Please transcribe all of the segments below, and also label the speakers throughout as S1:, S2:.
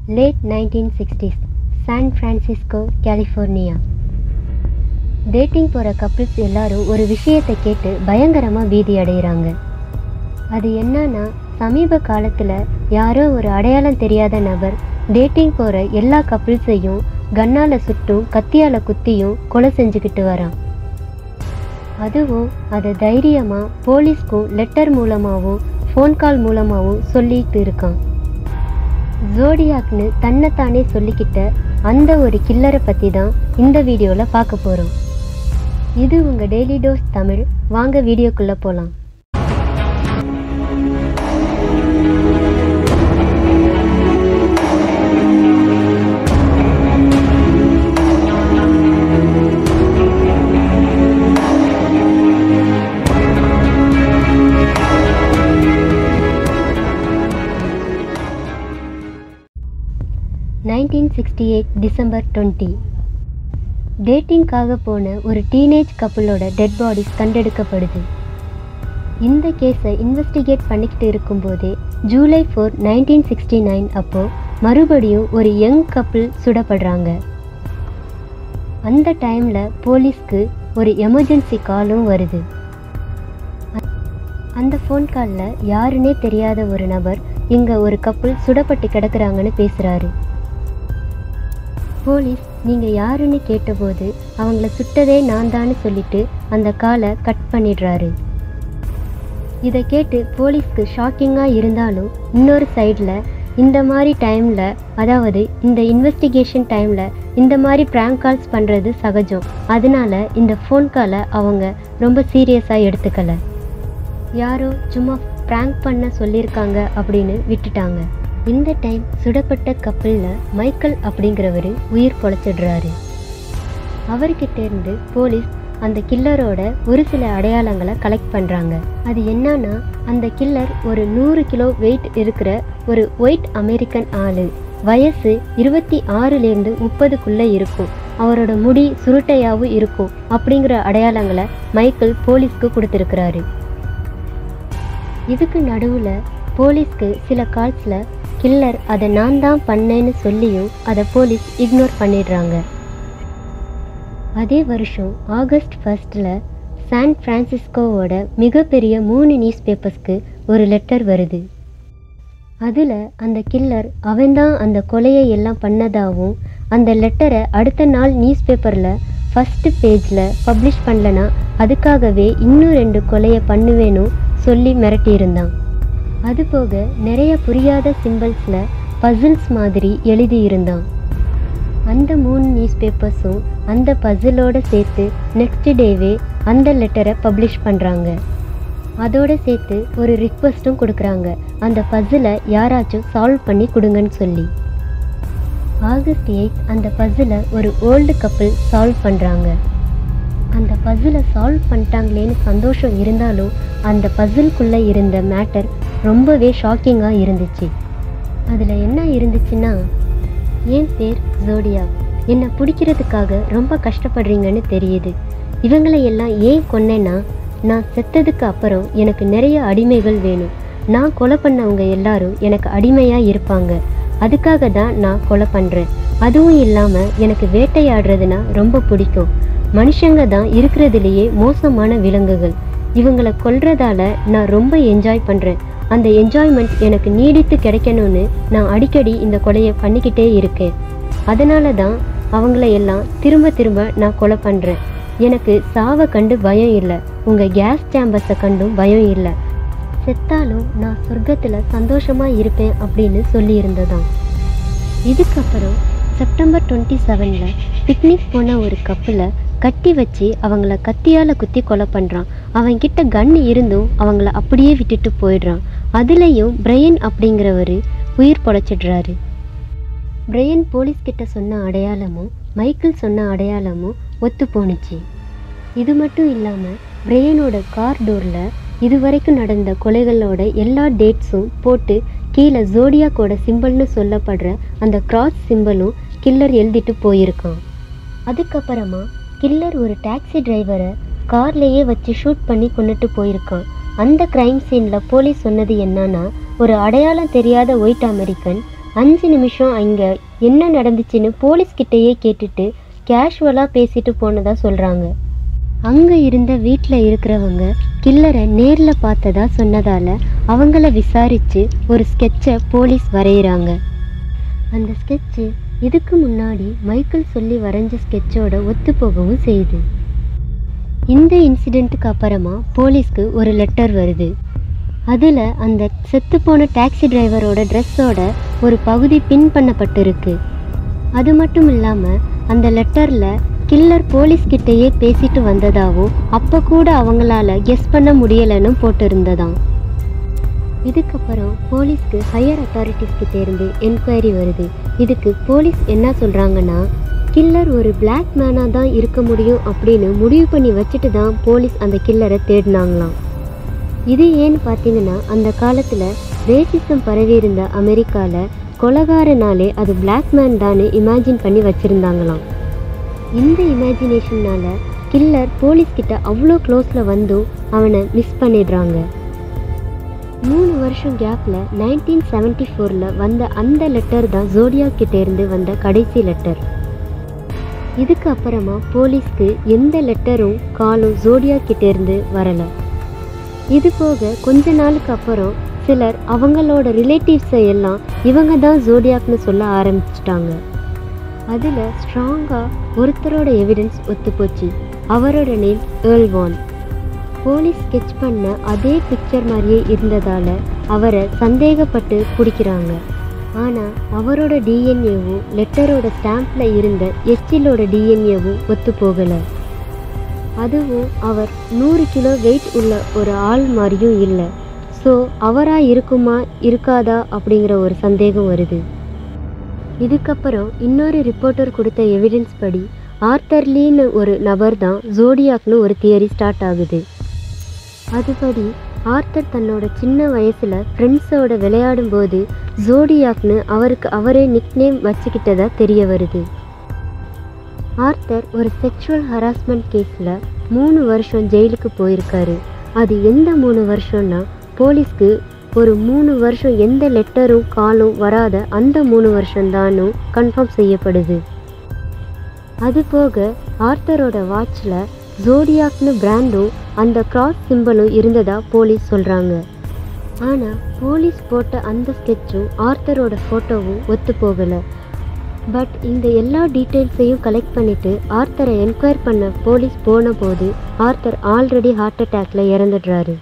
S1: late nineteen sixties San Francisco California dating போகிற couples எல்லாரும் ஒரு விஷயத்தை கேட்டு பயங்கரமாக பீதி அடைகிறாங்க அது என்னன்னா சமீப காலத்தில் யாரோ ஒரு அடையாளம் தெரியாத நபர் டேட்டிங் போகிற எல்லா கப்பிள்ஸையும் கண்ணால் சுட்டும் கத்தியால் குத்தியும் கொலை செஞ்சுக்கிட்டு வரான் அதுவும் அதை தைரியமாக போலீஸ்க்கும் லெட்டர் மூலமாகவும் ஃபோன் கால் மூலமாகவும் சொல்லிட்டு இருக்கான் ஜோடியாக்னு தன்னைத்தானே சொல்லிக்கிட்ட அந்த ஒரு கில்லரை பற்றி தான் இந்த வீடியோவில் பார்க்க போகிறோம் இது உங்கள் டெய்லி டோஸ் தமிழ் வாங்க வீடியோக்குள்ளே போகலாம் nineteen sixty eight December twenty டேட்டிங்காக போன ஒரு டீனேஜ் கப்புளோட டெட் பாடிஸ் கண்டெடுக்கப்படுது இந்த கேஸை இன்வெஸ்டிகேட் பண்ணிக்கிட்டு இருக்கும்போதே July four nineteen sixty nine அப்போது மறுபடியும் ஒரு யங் கப்புள் சுடப்படுறாங்க அந்த டைமில் போலீஸ்க்கு ஒரு எமர்ஜென்சி காலும் வருது அந்த ஃபோன் காலில் யாருன்னே தெரியாத ஒரு நபர் இங்கே ஒரு கப்புள் சுடப்பட்டு கிடக்குறாங்கன்னு பேசுகிறாரு போலீஸ் நீங்கள் யாருன்னு கேட்டபோது அவங்கள சுட்டதே நான் தான்னு சொல்லிட்டு அந்த காலை கட் பண்ணிடுறாரு இதை கேட்டு போலீஸ்க்கு ஷாக்கிங்காக இருந்தாலும் இன்னொரு சைடில் இந்த மாதிரி டைமில் அதாவது இந்த இன்வெஸ்டிகேஷன் டைமில் இந்த மாதிரி ப்ராங்க் கால்ஸ் பண்ணுறது சகஜம் அதனால இந்த ஃபோன் காலை அவங்க ரொம்ப சீரியஸாக எடுத்துக்கல யாரோ சும்மா ப்ராங்க் பண்ண சொல்லியிருக்காங்க அப்படின்னு விட்டுட்டாங்க இந்த டைம் சுடப்பட்ட கப்பலில் மைக்கேல் அப்படிங்கிறவர் உயிர் பொழைச்சிடுறாரு அவர்கிட்ட இருந்து போலீஸ் அந்த கில்லரோட ஒரு சில அடையாளங்களை கலெக்ட் பண்ணுறாங்க அது என்னன்னா அந்த கில்லர் ஒரு நூறு கிலோ வெயிட் இருக்கிற ஒரு ஒயிட் அமெரிக்கன் ஆளு வயசு இருபத்தி ஆறுலேருந்து முப்பதுக்குள்ளே இருக்கும் அவரோட முடி சுருட்டையாகவும் இருக்கும் அப்படிங்கிற அடையாளங்களை மைக்கேல் போலீஸ்க்கு கொடுத்துருக்கிறாரு இதுக்கு நடுவில் போலீஸ்க்கு சில கால்ஸில் கில்லர் அதை நான் தான் பண்ணேன்னு சொல்லியும் அதை போலீஸ் இக்னோர் பண்ணிடுறாங்க அதே வருஷம் ஆகஸ்ட் ஃபர்ஸ்டில் சான் ஃப்ரான்சிஸ்கோவோட மிகப்பெரிய மூணு நியூஸ் பேப்பர்ஸ்க்கு ஒரு லெட்டர் வருது அதில் அந்த கில்லர் அவன்தான் அந்த கொலையை எல்லாம் பண்ணதாகவும் அந்த லெட்டரை அடுத்த நாள் நியூஸ் பேப்பரில் ஃபஸ்ட்டு பேஜில் பப்ளிஷ் பண்ணலனா அதுக்காகவே இன்னும் ரெண்டு கொலையை பண்ணுவேனும் சொல்லி மிரட்டியிருந்தான் அதுபோக நிறைய புரியாத சிம்பிள்ஸில் பசில்ஸ் மாதிரி எழுதியிருந்தான் அந்த மூணு நியூஸ் பேப்பர்ஸும் அந்த பசிலோடு சேர்த்து நெக்ஸ்ட் டேவே அந்த லெட்டரை பப்ளிஷ் பண்ணுறாங்க அதோடு சேர்த்து ஒரு ரிக்வஸ்ட்டும் கொடுக்குறாங்க அந்த பசிலை யாராச்சும் சால்வ் பண்ணி கொடுங்கன்னு சொல்லி ஆகஸ்ட் எயிட் அந்த பசிலை ஒரு ஓல்டு கப்பிள் சால்வ் பண்ணுறாங்க அந்த பசிலை சால்வ் பண்ணிட்டாங்களேன்னு சந்தோஷம் இருந்தாலும் அந்த பசில்குள்ளே இருந்த மேட்டர் ரொம்பவே ஷாக்கிங்காக இருந்துச்சு அதில் என்ன இருந்துச்சுன்னா என் பேர் ஜோடியா என்னை பிடிக்கிறதுக்காக ரொம்ப கஷ்டப்படுறீங்கன்னு தெரியுது இவங்களை எல்லாம் ஏன் கொன்னேன்னா நான் செத்ததுக்கு அப்புறம் எனக்கு நிறைய அடிமைகள் வேணும் நான் கொலை பண்ணவங்க எல்லாரும் எனக்கு அடிமையாக இருப்பாங்க அதுக்காக தான் நான் கொலை பண்ணுறேன் அதுவும் இல்லாமல் எனக்கு வேட்டையாடுறதுனா ரொம்ப பிடிக்கும் மனுஷங்க தான் இருக்கிறதுலையே மோசமான விலங்குகள் இவங்களை கொல்றதால நான் ரொம்ப என்ஜாய் பண்ணுறேன் அந்த என்ஜாய்மெண்ட் எனக்கு நீடித்து கிடைக்கணும்னு நான் அடிக்கடி இந்த கொலையை பண்ணிக்கிட்டே இருக்கேன் அதனால தான் அவங்கள எல்லாம் திரும்ப திரும்ப நான் கொலை பண்ணுறேன் எனக்கு சாவை கண்டு பயம் இல்லை உங்கள் கேஸ் சேம்பர்ஸை கண்டும் பயம் இல்லை செத்தாலும் நான் சொர்க்கத்தில் சந்தோஷமாக இருப்பேன் அப்படின்னு சொல்லியிருந்ததாம் இதுக்கப்புறம் செப்டம்பர் டுவெண்ட்டி செவனில் பிக்னிக் போன ஒரு கப்பில் கட்டி வச்சு அவங்கள கத்தியால் குத்தி கொலை பண்ணுறான் அவன்கிட்ட கன் இருந்தும் அவங்கள அப்படியே விட்டுட்டு போயிடுறான் அதுலேயும் பிரையன் அப்படிங்கிறவர் உயிர் பொழைச்சிடுறாரு பிரையன் போலீஸ்கிட்ட சொன்ன அடையாளமும் மைக்கேல் சொன்ன அடையாளமும் ஒத்து போணுச்சு இது மட்டும் இல்லாமல் பிரையனோட கார் டோரில் இதுவரைக்கும் நடந்த கொலைகளோட எல்லா டேட்ஸும் போட்டு கீழே ஜோடியாக்கோட சிம்பிள்னு சொல்லப்படுற அந்த கிராஸ் சிம்பிளும் கில்லர் எழுதிட்டு போயிருக்கான் அதுக்கப்புறமா கில்லர் ஒரு டாக்ஸி டிரைவரை கார்லேயே வச்சு ஷூட் பண்ணி கொண்டுட்டு போயிருக்கான் அந்த கிரைம் சீனில் போலீஸ் சொன்னது என்னன்னா ஒரு அடையாளம் தெரியாத ஒயிட் அமெரிக்கன் அஞ்சு நிமிஷம் அங்கே என்ன நடந்துச்சுன்னு போலீஸ்கிட்டயே கேட்டுட்டு கேஷுவலாக பேசிட்டு போனதா சொல்கிறாங்க அங்கே இருந்த வீட்டில் இருக்கிறவங்க கில்லரை நேரில் பார்த்ததா சொன்னதால் அவங்கள விசாரித்து ஒரு ஸ்கெட்சை போலீஸ் வரைகிறாங்க அந்த ஸ்கெட்சு இதுக்கு முன்னாடி மைக்கேல் சொல்லி வரைஞ்ச ஸ்கெட்சோட ஒத்து போகவும் செய்யுது இந்த இன்சிடெண்ட்டுக்கு அப்புறமா போலீஸ்க்கு ஒரு லெட்டர் வருது அதில் அந்த செத்துப்போன டாக்ஸி டிரைவரோட ட்ரெஸ்ஸோட ஒரு பகுதி பின் பண்ணப்பட்டிருக்கு அது மட்டும் இல்லாமல் அந்த லெட்டரில் கில்லர் போலீஸ்கிட்டயே பேசிட்டு வந்ததாகவும் அப்போ கூட அவங்களால கெஸ் பண்ண முடியலைன்னு போட்டிருந்ததாம் இதுக்கப்புறம் போலீஸ்க்கு ஹையர் அத்தாரிட்டிஸ் கிட்ட இருந்து என்கொயரி வருது இதுக்கு போலீஸ் என்ன சொல்கிறாங்கன்னா கில்லர் ஒரு பிளாக் மேனாக தான் இருக்க முடியும் அப்படின்னு முடிவு பண்ணி வச்சுட்டு தான் போலீஸ் அந்த கில்லரை தேடினாங்களாம் இது ஏன்னு பார்த்தீங்கன்னா அந்த காலத்தில் ரேசிசம் பரவி இருந்த அமெரிக்காவில் கொலகாரனாலே அது பிளாக் மேன் தானே இமேஜின் பண்ணி வச்சுருந்தாங்களாம் இந்த இமேஜினேஷன்னால கில்லர் போலீஸ்கிட்ட அவ்வளோ க்ளோஸில் வந்தும் அவனை மிஸ் பண்ணிடுறாங்க மூணு வருஷம் கேப்பில் நைன்டீன் செவன்ட்டி ஃபோரில் வந்த அந்த லெட்டர் தான் ஜோடியா கிட்ட இருந்து வந்த கடைசி லெட்டர் இதுக்கு அப்புறமா போலீஸ்க்கு எந்த லெட்டரும் காலும் ஜோடியா கிட்ட இருந்து வரலை இது போக கொஞ்ச நாளுக்கு அப்புறம் சிலர் அவங்களோட ரிலேட்டிவ்ஸை எல்லாம் இவங்க தான் ஜோடியாக்னு சொல்ல ஆரம்பிச்சிட்டாங்க அதில் ஸ்ட்ராங்காக ஒருத்தரோட எவிடன்ஸ் ஒத்துப்போச்சு அவரோட நேம் ஏர்ல்வான் போலீஸ் ஸ்கெட்ச் பண்ண அதே பிக்சர் மாதிரியே இருந்ததால் அவரை சந்தேகப்பட்டு பிடிக்கிறாங்க ஆனால் அவரோட டிஎன்ஏவும் லெட்டரோட ஸ்டாம்பில் இருந்த எச்சிலோட டிஎன்ஏவும் ஒத்து போகலை அதுவும் அவர் நூறு கிலோ வெயிட் உள்ள ஒரு ஆள் மாதிரியும் இல்லை ஸோ அவராக இருக்குமா இருக்காதா அப்படிங்கிற ஒரு சந்தேகம் வருது இதுக்கப்புறம் இன்னொரு ரிப்போர்ட்டர் கொடுத்த எவிடன்ஸ் படி ஆர்த்தர்லின்னு ஒரு நபர் தான் ஜோடியாக்னு ஒரு தியரி ஸ்டார்ட் ஆகுது அதுபடி ஆர்த்தர் தன்னோட சின்ன வயசில் ஃப்ரெண்ட்ஸோட விளையாடும்போது ஜோடியாக்னு அவருக்கு அவரே நிக்நேம் வச்சுக்கிட்டதா தெரிய வருது ஆர்த்தர் ஒரு செக்ஷுவல் ஹராஸ்மெண்ட் கேஸில் மூணு வருஷம் ஜெயிலுக்கு போயிருக்காரு அது எந்த மூணு வருஷம்னா போலீஸ்க்கு ஒரு மூணு வருஷம் எந்த லெட்டரும் காலும் வராத அந்த மூணு வருஷம்தானும் கன்ஃபார்ம் செய்யப்படுது அது போக ஆர்த்தரோட வாட்சில் ஜோடியாக்னு பிராண்டும் அந்த கிராஸ் சிம்பிளும் இருந்ததா போலீஸ் சொல்கிறாங்க ஆனால் போலீஸ் போட்ட அந்த ஸ்கெட்சும் ஆர்த்தரோட ஃபோட்டோவும் ஒத்து போகலை பட் இந்த எல்லா டீட்டெயில்ஸையும் கலெக்ட் பண்ணிட்டு ஆர்த்தரை என்கொயர் பண்ண போலீஸ் போன போது ஆர்த்தர் ஆல்ரெடி ஹார்ட் அட்டாக்ல இறந்துடுறாரு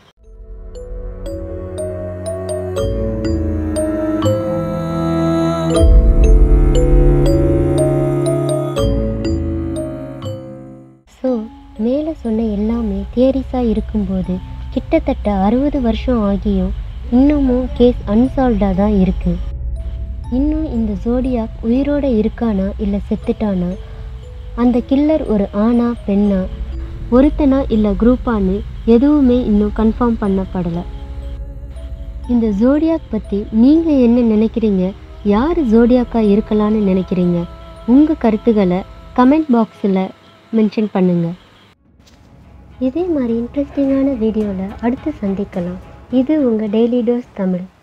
S1: ஸோ மேலே சொன்ன எல்லாமே தியரிஸாக இருக்கும்போது கிட்டத்தட்ட அறுபது வருஷம் ஆகியும் இன்னமும் கேஸ் அன்சால்வ்டாக தான் இருக்குது இன்னும் இந்த ஜோடியாக் உயிரோட இருக்கானா இல்லை செத்துட்டானா அந்த கில்லர் ஒரு ஆணா பெண்ணா ஒருத்தனா இல்லை குரூப்பான்னு எதுவுமே இன்னும் கன்ஃபார்ம் பண்ணப்படலை இந்த ஜோடியாக் பற்றி நீங்கள் என்ன நினைக்கிறீங்க யார் ஜோடியாக்காக இருக்கலாம்னு நினைக்கிறீங்க உங்கள் கருத்துக்களை கமெண்ட் பாக்ஸில் மென்ஷன் பண்ணுங்கள் இதே மாதிரி இன்ட்ரெஸ்டிங்கான வீடியோவில் அடுத்து சந்திக்கலாம் இது உங்கள் டெய்லி டோஸ் தமிழ்